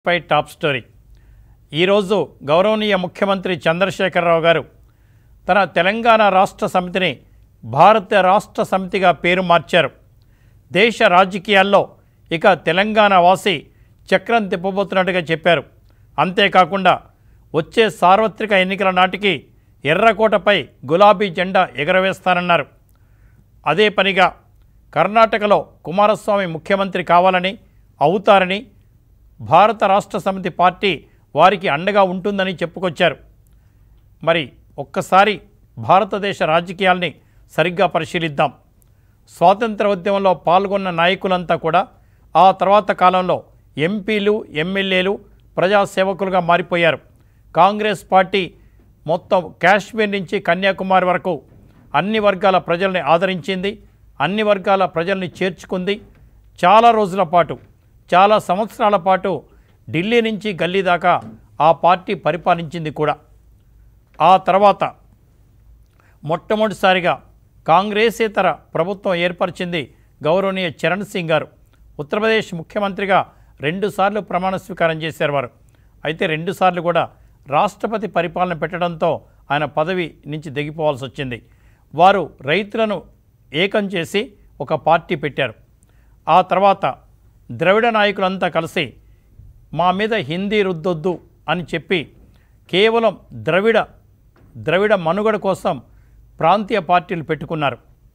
పై top story ఈరోజు గౌరవనీయ ముఖ్యమంత్రి చంద్రశేఖరరావు గారు తన తెలంగాణ రాష్ట్ర సమితిని భారత రాష్ట్ర సమితిగా పేరు మార్చారు దేశ రాజకీయాల్లో ఇక తెలంగాణ వాసి చక్రం తిప్పబోతున్నట్టుగా చెప్పారు అంతేకాకుండా వచ్చే సార్వత్రిక ఎన్నికల నాటికి ఎర్రకోటపై గులాబీ జెండా ఎగరవేస్తానన్నారు అదే పనిగా కర్ణాటకలో కుమారస్వామి ముఖ్యమంత్రి కావాలని అవుతారని భారత రాష్ట్ర సమితి పార్టీ వారికి అండగా ఉంటుందని చెప్పుకొచ్చారు మరి ఒక్కసారి భారతదేశ రాజకీయాల్ని సరిగ్గా పరిశీలిద్దాం స్వాతంత్ర ఉద్యమంలో పాల్గొన్న నాయకులంతా కూడా ఆ తర్వాత కాలంలో ఎంపీలు ఎమ్మెల్యేలు ప్రజాసేవకులుగా మారిపోయారు కాంగ్రెస్ పార్టీ మొత్తం కాశ్మీర్ నుంచి కన్యాకుమారి వరకు అన్ని వర్గాల ప్రజల్ని ఆదరించింది అన్ని వర్గాల ప్రజల్ని చేర్చుకుంది చాలా రోజుల పాటు చాలా సంవత్సరాల పాటు ఢిల్లీ నుంచి గల్లీ దాకా ఆ పార్టీ పరిపాలించింది కూడా ఆ తర్వాత మొట్టమొదటిసారిగా కాంగ్రెసేతర ప్రభుత్వం ఏర్పరిచింది గౌరవనీయ చరణ్ సింగ్ గారు ఉత్తరప్రదేశ్ ముఖ్యమంత్రిగా రెండుసార్లు ప్రమాణ స్వీకారం చేశారు వారు అయితే రెండుసార్లు కూడా రాష్ట్రపతి పరిపాలన పెట్టడంతో ఆయన పదవి నుంచి దిగిపోవాల్సి వచ్చింది వారు రైతులను ఏకం చేసి ఒక పార్టీ పెట్టారు ఆ తర్వాత ద్రవిడ నాయకులంతా కలిసి మా మీద హిందీ రుద్దొద్దు అని చెప్పి కేవలం ద్రవిడ ద్రవిడ మనుగడ కోసం ప్రాంతీయ పార్టీలు పెట్టుకున్నారు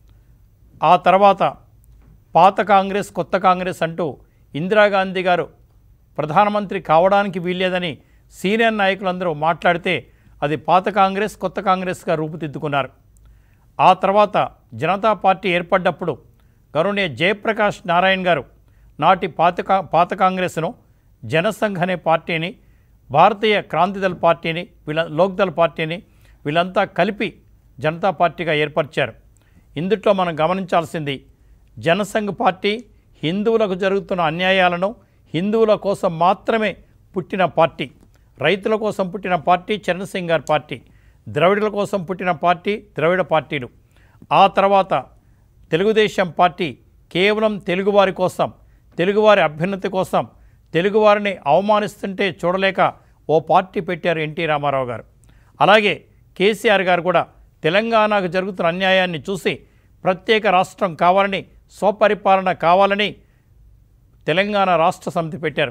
ఆ తర్వాత పాత కాంగ్రెస్ కొత్త కాంగ్రెస్ అంటూ ఇందిరాగాంధీ గారు ప్రధానమంత్రి కావడానికి వీల్లేదని సీనియర్ నాయకులందరూ మాట్లాడితే అది పాత కాంగ్రెస్ కొత్త కాంగ్రెస్గా రూపుదిద్దుకున్నారు ఆ తర్వాత జనతా పార్టీ ఏర్పడ్డప్పుడు గౌరవనీయ జయప్రకాష్ నారాయణ్ గారు నాటి పాత కా పాత కాంగ్రెస్ను జనసంఘ్ అనే పార్టీని భారతీయ క్రాంతిదళ్ పార్టీని వీళ్ళ లోక్దళ్ పార్టీని వీళ్ళంతా కలిపి జనతా పార్టీగా ఏర్పరిచారు ఇందుట్లో మనం గమనించాల్సింది జనసంఘ్ పార్టీ హిందువులకు జరుగుతున్న అన్యాయాలను హిందువుల కోసం మాత్రమే పుట్టిన పార్టీ రైతుల కోసం పుట్టిన పార్టీ చరణ్ సింగ్ గారి పార్టీ ద్రవిడుల కోసం పుట్టిన పార్టీ ద్రవిడ పార్టీలు ఆ తర్వాత తెలుగుదేశం పార్టీ కేవలం తెలుగువారి కోసం తెలుగువారి అభ్యున్నతి కోసం తెలుగువారిని అవమానిస్తుంటే చూడలేక ఓ పార్టీ పెట్టారు ఎన్టీ రామారావు గారు అలాగే కేసీఆర్ గారు కూడా తెలంగాణకు జరుగుతున్న అన్యాయాన్ని చూసి ప్రత్యేక రాష్ట్రం కావాలని స్వపరిపాలన కావాలని తెలంగాణ రాష్ట్ర సమితి పెట్టారు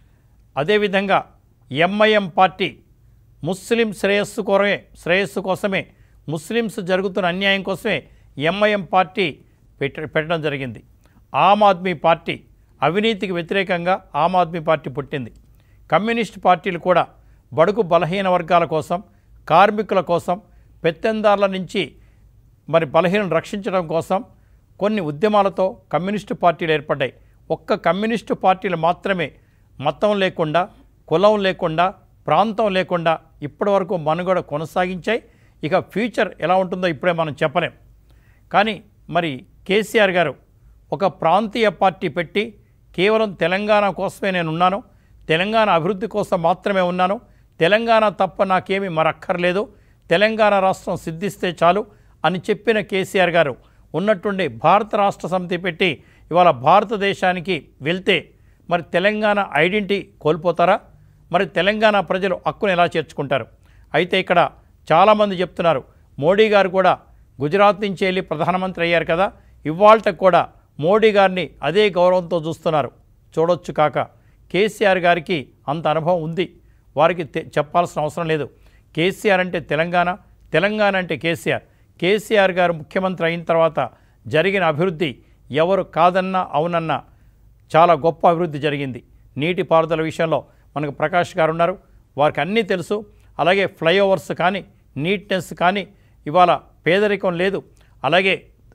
అదేవిధంగా ఎంఐఎం పార్టీ ముస్లిం శ్రేయస్సు కోరమే శ్రేయస్సు కోసమే ముస్లిమ్స్ జరుగుతున్న అన్యాయం కోసమే ఎంఐఎం పార్టీ పెట్ట పెట్టడం జరిగింది ఆమ్ ఆద్మీ పార్టీ అవినీతికి వ్యతిరేకంగా ఆమ్ ఆద్మీ పార్టీ పుట్టింది కమ్యూనిస్ట్ పార్టీలు కూడా బడుగు బలహీన వర్గాల కోసం కార్మికుల కోసం పెత్తందారుల నుంచి మరి బలహీనను రక్షించడం కోసం కొన్ని ఉద్యమాలతో కమ్యూనిస్టు పార్టీలు ఏర్పడ్డాయి ఒక్క కమ్యూనిస్టు పార్టీలు మాత్రమే మతం లేకుండా కులం లేకుండా ప్రాంతం లేకుండా ఇప్పటివరకు మనుగడ కొనసాగించాయి ఇక ఫ్యూచర్ ఎలా ఉంటుందో ఇప్పుడే మనం చెప్పలేం కానీ మరి కేసీఆర్ గారు ఒక ప్రాంతీయ పార్టీ పెట్టి కేవలం తెలంగాణ కోసమే నేను ఉన్నాను తెలంగాణ అభివృద్ధి కోసం మాత్రమే ఉన్నాను తెలంగాణ తప్ప నాకేమీ మరక్కర్లేదు తెలంగాణ రాష్ట్రం సిద్ధిస్తే చాలు అని చెప్పిన కేసీఆర్ గారు ఉన్నట్టుండి భారత రాష్ట్ర సమితి పెట్టి ఇవాళ భారతదేశానికి వెళ్తే మరి తెలంగాణ ఐడెంటిటీ కోల్పోతారా మరి తెలంగాణ ప్రజలు హక్కును ఎలా చేర్చుకుంటారు అయితే ఇక్కడ చాలామంది చెప్తున్నారు మోడీ గారు కూడా గుజరాత్ నుంచి వెళ్ళి ప్రధానమంత్రి అయ్యారు కదా ఇవాళకు కూడా మోడీ గారిని అదే గౌరవంతో చూస్తున్నారు చూడొచ్చు కాక కేసీఆర్ గారికి అంత అనుభవం ఉంది వారికి తె- చెప్పాల్సిన అవసరం లేదు కేసీఆర్ అంటే తెలంగాణ తెలంగాణ అంటే కేసీఆర్ కేసీఆర్ గారు ముఖ్యమంత్రి అయిన తర్వాత జరిగిన అభివృద్ధి ఎవరు కాదన్నా అవునన్నా చాలా గొప్ప అభివృద్ధి జరిగింది నీటిపారుదల విషయంలో మనకు ప్రకాష్ గారు ఉన్నారు వారికి అన్నీ తెలుసు అలాగే ఫ్లైఓవర్స్ కానీ నీట్నెస్ కానీ ఇవాళ పేదరికం లేదు అలాగే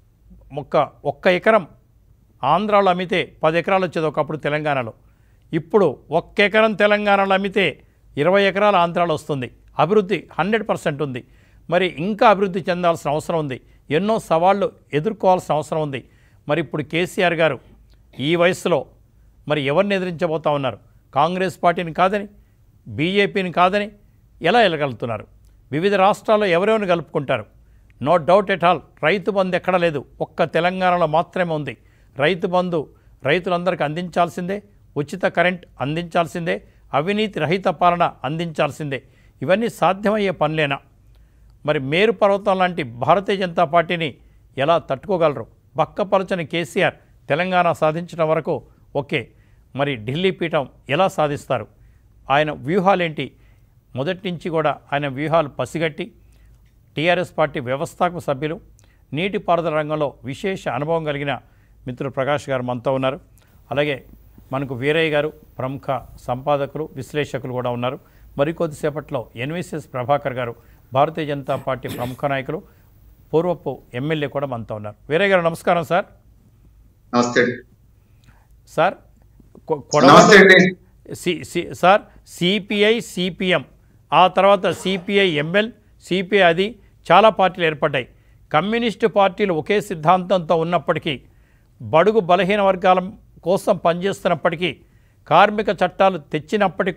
ఒక్క ఒక్క ఎకరం ఆంధ్రాలో అమ్మితే పది ఎకరాలు వచ్చేది ఒకప్పుడు తెలంగాణలో ఇప్పుడు ఒక్క ఎకరం తెలంగాణలో అమ్మితే ఇరవై ఎకరాల ఆంధ్రాలో వస్తుంది అభివృద్ధి హండ్రెడ్ పర్సెంట్ ఉంది మరి ఇంకా అభివృద్ధి చెందాల్సిన అవసరం ఉంది ఎన్నో సవాళ్ళు ఎదుర్కోవాల్సిన అవసరం ఉంది మరి ఇప్పుడు కేసీఆర్ గారు ఈ వయసులో మరి ఎవరిని ఎదిరించబోతా ఉన్నారు కాంగ్రెస్ పార్టీని కాదని బీజేపీని కాదని ఎలా వెళ్ళగలుగుతున్నారు వివిధ రాష్ట్రాల్లో ఎవరెవరిని కలుపుకుంటారు నో డౌట్ ఎట్ ఆల్ రైతు బంధు ఎక్కడ లేదు ఒక్క తెలంగాణలో మాత్రమే ఉంది రైతు బంధు రైతులందరికీ అందించాల్సిందే ఉచిత కరెంట్ అందించాల్సిందే అవినీతి రహిత పాలన అందించాల్సిందే ఇవన్నీ సాధ్యమయ్యే పనులేనా మరి మేరు పర్వతం లాంటి భారతీయ జనతా పార్టీని ఎలా తట్టుకోగలరు బక్కపలచని కేసీఆర్ తెలంగాణ సాధించడం వరకు ఓకే మరి ఢిల్లీ పీఠం ఎలా సాధిస్తారు ఆయన వ్యూహాలేంటి మొదటి నుంచి కూడా ఆయన వ్యూహాలు పసిగట్టి టీఆర్ఎస్ పార్టీ వ్యవస్థాపక సభ్యులు నీటిపారుదల రంగంలో విశేష అనుభవం కలిగిన మిత్రులు ప్రకాష్ గారు మనతో ఉన్నారు అలాగే మనకు వీరయ్య గారు ప్రముఖ సంపాదకులు విశ్లేషకులు కూడా ఉన్నారు మరికొద్దిసేపట్లో ఎన్విసిఎస్ ప్రభాకర్ గారు భారతీయ జనతా పార్టీ ప్రముఖ నాయకులు పూర్వపు ఎమ్మెల్యే కూడా మనతో ఉన్నారు వీరయ్య గారు నమస్కారం సార్ నమస్తే సార్ కొ- నమస్తే కొడవలి అండి C C- sir CPI CPM ఆ తర్వాత సిపిఐ ఎంఎల్ సిపిఐ అది చాలా పార్టీలు ఏర్పడ్డాయి కమ్యూనిస్టు పార్టీలు ఒకే సిద్ధాంతంతో ఉన్నప్పటికీ బడుగు బలహీన వర్గాల కోసం పనిచేస్తున్నప్పటికీ కార్మిక చట్టాలు తెచ్చినప్పటికీ